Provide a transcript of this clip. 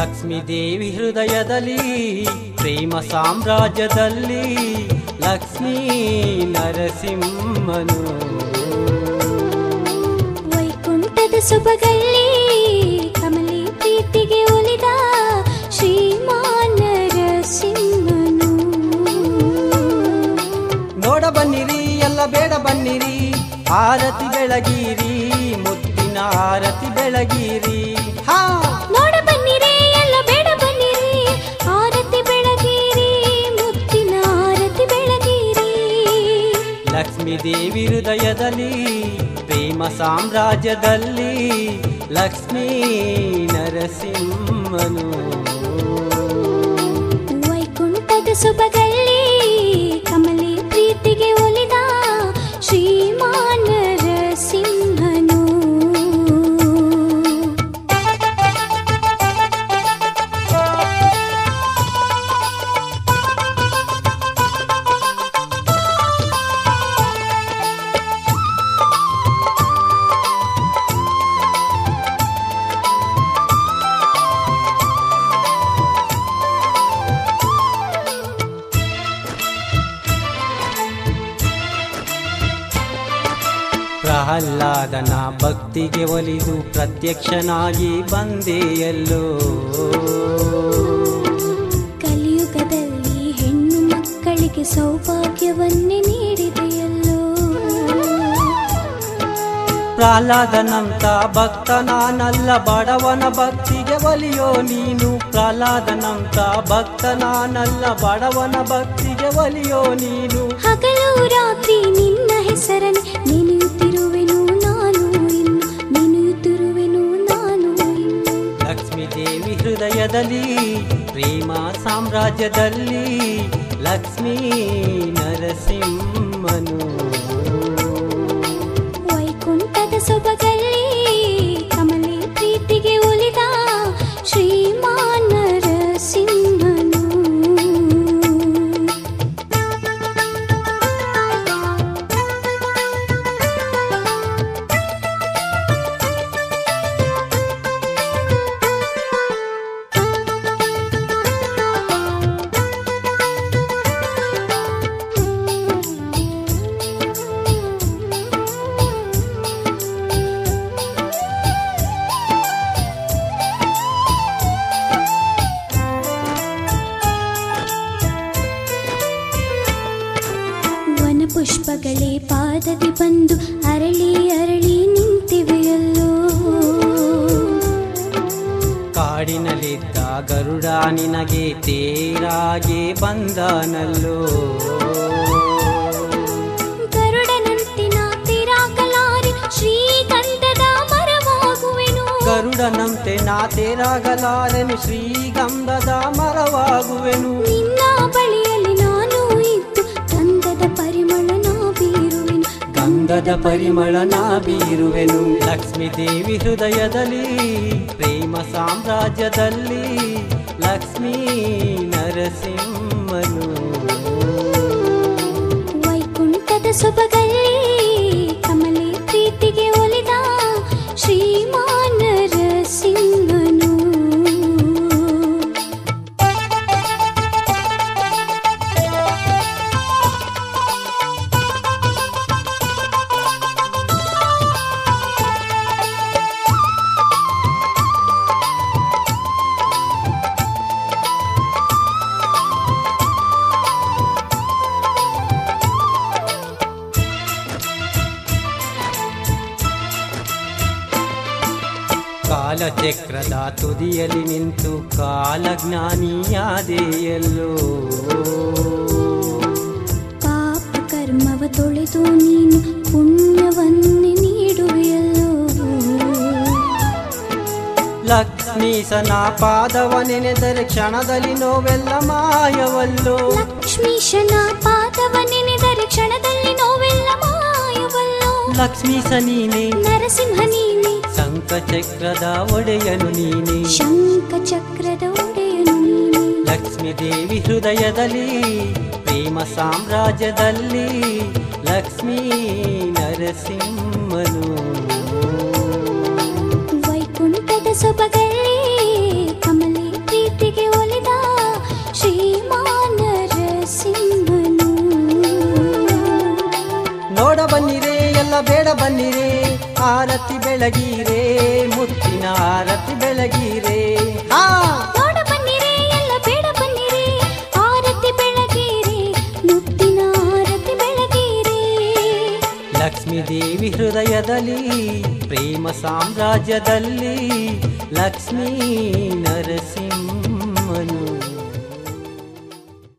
ಲಕ್ಷ್ಮೀ ದೇವಿ ಹೃದಯದಲ್ಲಿ ಪ್ರೇಮ ಸಾಮ್ರಾಜ್ಯದಲ್ಲಿ ಲಕ್ಷ್ಮೀ ನರಸಿಂಹನು ವೈಕುಂಠದ ಸೊಬಗಲ್ಲಿ ಕಮಲಿ ಪ್ರೀತಿಗೆ ಒಲಿದ ಶ್ರೀಮಾನ್ ನರಸಿಂಹನು ನೋಡ ಬನ್ನಿರಿ ಎಲ್ಲ ಬೇಡ ಬನ್ನಿರಿ ಆರತಿ ಬೆಳಗಿರಿ ಮುತ್ತಿನ ಆರತಿ ಬೆಳಗಿರಿ ಹಾ ನೋಡ ಬನ್ನಿರಿ ಎಲ್ಲ ಬೇಡ ಬನ್ನಿರಿ ಆರತಿ ಬೆಳಗಿರಿ ಮುತ್ತಿನ ಆರತಿ ಬೆಳಗಿರಿ ಲಕ್ಷ್ಮೀ ದೇವಿ ಹೃದಯದಲ್ಲಿ ಪ್ರೇಮ ಸಾಮ್ರಾಜ್ಯದಲ್ಲಿ ಲಕ್ಷ್ಮೀ ನರಸಿಂಹನು ವೈಕುಂಠದ ಸೊಬಗಲ್ಲಿ ಕಮಲಿ ಪ್ರೀತಿಗೆ ಒಲಿದ ಶ್ರೀಮಾನ್ ನರಸಿಂಹನು ಪ್ರಹ್ಲಾದನ ಭಕ್ತಿಗೆ ಒಲಿದು ಪ್ರತ್ಯಕ್ಷನಾಗಿ ಬಂದೆಯಲ್ಲೋ ಕಲಿಯುಗದಲ್ಲಿ ಹೆಣ್ಣು ಮಕ್ಕಳಿಗೆ ಸೌಭಾಗ್ಯವನ್ನೇ ನೀಡಿದೆಯಲ್ಲೋ ಪ್ರಹ್ಲಾದನಂತ ಭಕ್ತ ನಾನಲ್ಲ ಬಡವನ ಭಕ್ತಿಗೆ ಒಲಿಯೋ ನೀನು ಪ್ರಹ್ಲಾದನಂತ ಭಕ್ತ ನಾನಲ್ಲ ಬಡವನ ಭಕ್ತಿಗೆ ಒಲಿಯೋ ನೀನು ಹಗಲು ರಾತ್ರಿ ನಿನ್ನ ಹೆಸರನ್ನು ನೆನೆಯುತ್ತಿರುವೆನು ನಾನು ಇನ್ನು ನೆನೆಯುತ್ತಿರುವೆನು ನಾನು ಇನ್ನು ಲಕ್ಷ್ಮೀ ದೇವಿ ಹೃದಯದಲ್ಲಿ ಪ್ರೇಮ ಸಾಮ್ರಾಜ್ಯದಲ್ಲಿ ಲಕ್ಷ್ಮೀ ನರಸಿಂಹನು ವೈಕುಂಠದ ಸೊಬಗಲ್ಲಿ ಕಮಲಿ ಪ್ರೀತಿಗೆ ಒಲಿದ ಶ್ರೀಮಾನ್ ನರಸಿಂಹನು ವನ ಪುಷ್ಪಗಳೇ ಪಾದದಿ ಬಂದು ಅರಳಿ ಅರಳಿ ನಿಂತಿವೆಯಲ್ಲೋ ಕಾಡಿನಲ್ಲಿದ್ದ ಗರುಡ ನಿನಗೆ ತೇರಾಗೆ ಬಂದನಲ್ಲೋ ಗರುಡನಂತೆ ನಾ ತಿರಾಗಲಾರೆ ಶ್ರೀಗಂಧದ ಮರವಾಗುವೆನು ಗರುಡನಂತೆ ನಾ ತೇರಾಗಲಾರೆನು ಶ್ರೀಗಂಧದ ಮರವಾಗುವೆನು ನಿನ್ನ ಬಳಿಯಲ್ಲಿ ನಾನು ಇದ್ದು ಗಂಧದ ಪರಿಮಳ ನಾ ಬೀರುವೆನು ಗಂಧದ ಪರಿಮಳ ನಾ ಬೀರುವೆನು ಲಕ್ಷ್ಮೀ ದೇವಿ ಹೃದಯದಲ್ಲಿ ಪ್ರೇಮ ಸಾಮ್ರಾಜ್ಯದಲ್ಲಿ ಲಕ್ಷ್ಮೀ ನರಸಿಂಹನು ವೈಕುಂಠದ ಸೊಬಗಲ್ಲಿ ಕಮಲಿ ಪ್ರೀತಿಗೆ ಒಲಿದ ಶ್ರೀಮಾನ್ ನರಸಿಂಹನು ಕಾಲಚಕ್ರದ ತುದಿಯಲ್ಲಿ ನಿಂತು ಕಾಲಜ್ಞಾನಿಯಾದೆಯಲ್ಲೋ ಪಾಪ ಕರ್ಮವ ತೊಳೆದು ನೀನು ಪುಣ್ಯವನ್ನೇ ನೀಡುವೆಯಲ್ಲೋ ಲಕ್ಷ್ಮೀಸನ ಪಾದವ ನೆನೆದರೆ ಕ್ಷಣದಲ್ಲಿ ನೋವೆಲ್ಲ ಮಾಯವಲ್ಲೋ ಲಕ್ಷ್ಮೀಶನ ಪಾದವ ನೆನೆದರೆ ಕ್ಷಣದಲ್ಲಿ ನೋವೆಲ್ಲ ಮಾಯವಲ್ಲೋ ಲಕ್ಷ್ಮೀಸ ನೀನೆ ನರಸಿಂಹ ನೀನೆ ಶಂಖಚಕ್ರದ ಒಡೆಯನು ನೀನೆ ಶಂಖ ಚಕ್ರದ ಒಡೆಯನು ನೀನೆ ಲಕ್ಷ್ಮೀ ದೇವಿ ಹೃದಯದಲ್ಲಿ ಪ್ರೇಮ ಸಾಮ್ರಾಜ್ಯದಲ್ಲಿ ಲಕ್ಷ್ಮೀ ನರಸಿಂಹನು ವೈಕುಂಠದ ಸೊಬಗಲ್ಲಿ ಕಮಲಿ ಬೇಡ ಬನ್ನಿರೆ ಆರತಿ ಬೆಳಗೀರೆ ಮುತ್ತಿನ ಆರತಿ ಬೆಳಗೀರೆ ಹಾ ನೋಡ ಬನ್ನಿರೆ ಎಲ್ಲ ಬೇಡ ಬನ್ನಿರೆ ಆರತಿ ಬೆಳಗೀರೆ ಮುತ್ತಿನ ಆರತಿ ಬೆಳಗೀರೆ ಲಕ್ಷ್ಮೀ ದೇವಿ ಹೃದಯದಲ್ಲಿ ಪ್ರೇಮ ಸಾಮ್ರಾಜ್ಯದಲ್ಲಿ ಲಕ್ಷ್ಮೀ ನರಸಿ